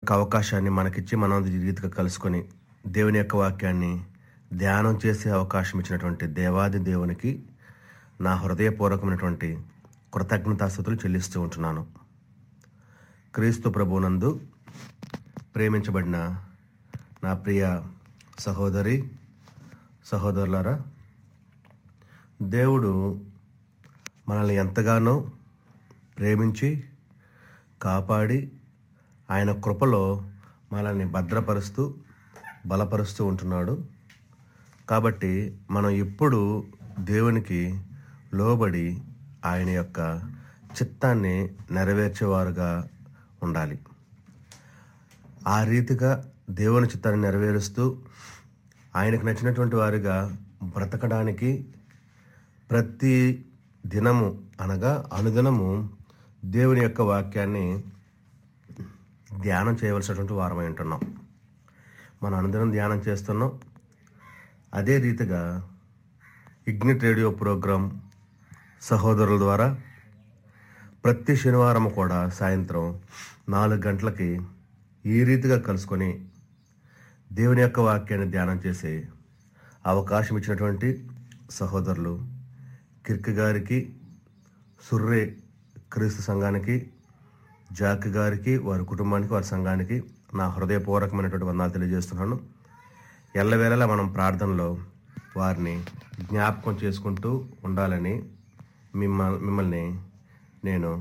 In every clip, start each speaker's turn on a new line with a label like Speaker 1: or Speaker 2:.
Speaker 1: యొక్క అవకాశాన్ని మనకిచ్చి మనం ఈ రీతిగా కలుసుకొని దేవుని యొక్క వాక్యాన్ని ధ్యానం చేసే అవకాశం ఇచ్చినటువంటి దేవాది దేవునికి నా హృదయపూర్వకమైనటువంటి కృతజ్ఞతాస్థుతులు చెల్లిస్తూ ఉంటున్నాను క్రీస్తు ప్రభునందు ప్రేమించబడిన నా ప్రియ సహోదరి సహోదరులారా దేవుడు మనల్ని ఎంతగానో ప్రేమించి కాపాడి ఆయన కృపలో మనల్ని భద్రపరుస్తూ బలపరుస్తూ ఉంటున్నాడు కాబట్టి మనం ఎప్పుడు దేవునికి లోబడి ఆయన యొక్క చిత్తాన్ని నెరవేర్చేవారుగా ఉండాలి ఆ రీతిగా దేవుని చిత్తాన్ని నెరవేరుస్తూ ఆయనకు నచ్చినటువంటి వారిగా బ్రతకడానికి ప్రతి దినము అనగా అనుదినము దేవుని యొక్క వాక్యాన్ని ధ్యానం చేయవలసినటువంటి వారమై ఉంటున్నాం మనం అనుదినం ధ్యానం చేస్తున్నాం అదే రీతిగా ఇగ్నిట్ రేడియో ప్రోగ్రాం సహోదరుల ద్వారా ప్రతి శనివారం కూడా సాయంత్రం నాలుగు గంటలకి ఈ రీతిగా కలుసుకొని దేవుని యొక్క వాక్యాన్ని ధ్యానం చేసే అవకాశం ఇచ్చినటువంటి సహోదరులు కిర్క్ గారికి సుర్రే క్రీస్తు సంఘానికి జాక్ గారికి వారి కుటుంబానికి వారి సంఘానికి నా హృదయపూర్వకమైనటువంటి వందనాలు తెలియజేస్తున్నాను ఎల్లవేళలా మనం ప్రార్థనలో వారిని జ్ఞాపకం చేసుకుంటూ ఉండాలని మిమ్మ మిమ్మల్ని నేను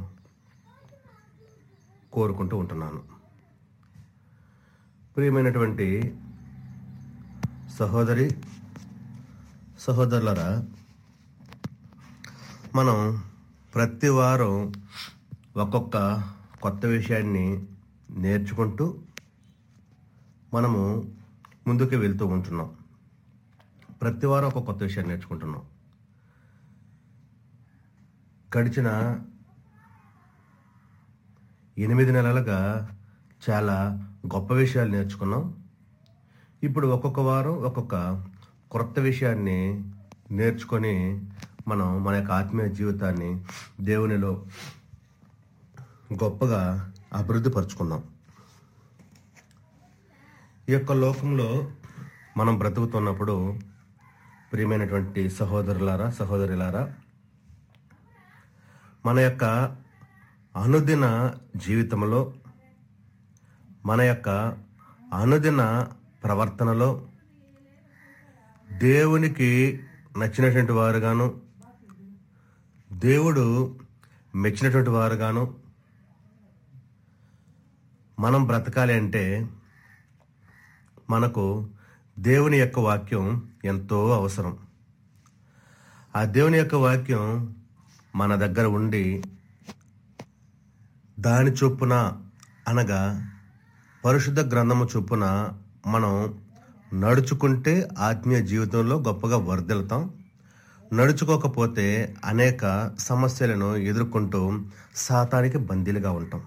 Speaker 1: కోరుకుంటూ ఉంటున్నాను ప్రియమైనటువంటి సహోదరి సహోదరులరా మనం ప్రతి వారం ఒక్కొక్క కొత్త విషయాన్ని నేర్చుకుంటూ మనము ముందుకు వెళ్తూ ఉంటున్నాం ప్రతి వారం ఒక కొత్త విషయాన్ని నేర్చుకుంటున్నాం గడిచిన ఎనిమిది నెలలుగా చాలా గొప్ప విషయాలు నేర్చుకున్నాం ఇప్పుడు ఒక్కొక్క వారం ఒక్కొక్క క్రొత్త విషయాన్ని నేర్చుకొని మనం మన యొక్క ఆత్మీయ జీవితాన్ని దేవునిలో గొప్పగా అభివృద్ధి పరుచుకుందాం ఈ యొక్క లోకంలో మనం బ్రతుకుతున్నప్పుడు ప్రియమైనటువంటి సహోదరులారా సహోదరులారా మన యొక్క అనుదిన జీవితంలో మన యొక్క అనుదిన ప్రవర్తనలో దేవునికి నచ్చినటువంటి వారుగాను దేవుడు మెచ్చినటువంటి వారుగాను మనం బ్రతకాలి అంటే మనకు దేవుని యొక్క వాక్యం ఎంతో అవసరం ఆ దేవుని యొక్క వాక్యం మన దగ్గర ఉండి దాని చొప్పున అనగా పరిశుద్ధ గ్రంథము చొప్పున మనం నడుచుకుంటే ఆత్మీయ జీవితంలో గొప్పగా వర్ధిల్తాం నడుచుకోకపోతే అనేక సమస్యలను ఎదుర్కొంటూ సాతానికి బందీలుగా ఉంటాం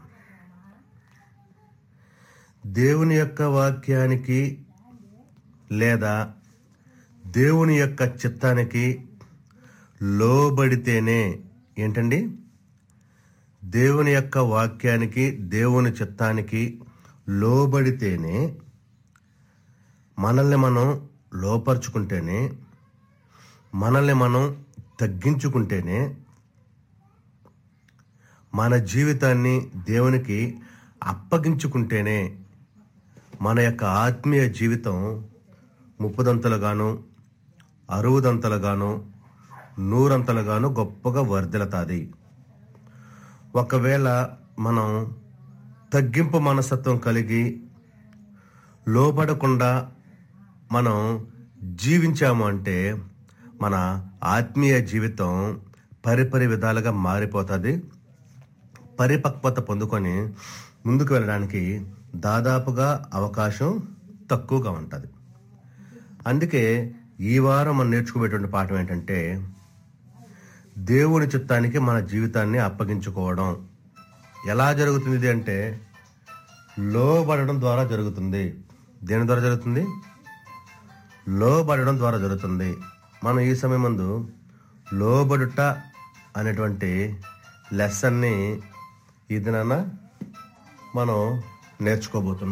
Speaker 1: దేవుని యొక్క వాక్యానికి లేదా దేవుని యొక్క చిత్తానికి లోబడితేనే ఏంటండి దేవుని యొక్క వాక్యానికి దేవుని చిత్తానికి లోబడితేనే మనల్ని మనం లోపరుచుకుంటేనే మనల్ని మనం తగ్గించుకుంటేనే మన జీవితాన్ని దేవునికి అప్పగించుకుంటేనే మన యొక్క ఆత్మీయ జీవితం ముప్పుదంతలుగాను అరువుదంతలుగాను నూరంతలుగాను గొప్పగా వర్ధిల్లుతుంది ఒకవేళ మనం తగ్గింపు మనస్తత్వం కలిగి లోబడకుండా మనం జీవించాము అంటే మన ఆత్మీయ జీవితం పరిపరి విధాలుగా మారిపోతుంది పరిపక్వత పొందుకొని ముందుకు వెళ్ళడానికి దాదాపుగా అవకాశం తక్కువగా ఉంటుంది అందుకే ఈ వారం మనం నేర్చుకునేటువంటి పాఠం ఏంటంటే దేవుని చిత్తానికి మన జీవితాన్ని అప్పగించుకోవడం ఎలా జరుగుతుంది ఇది అంటే లోబడడం ద్వారా జరుగుతుంది దేని ద్వారా జరుగుతుంది లోబడడం ద్వారా జరుగుతుంది మనం ఈ సమయం ముందు లోబడుట అనేటువంటి లెసన్ని ఈ దినాన మనం నేర్చుకోబోతున్నాం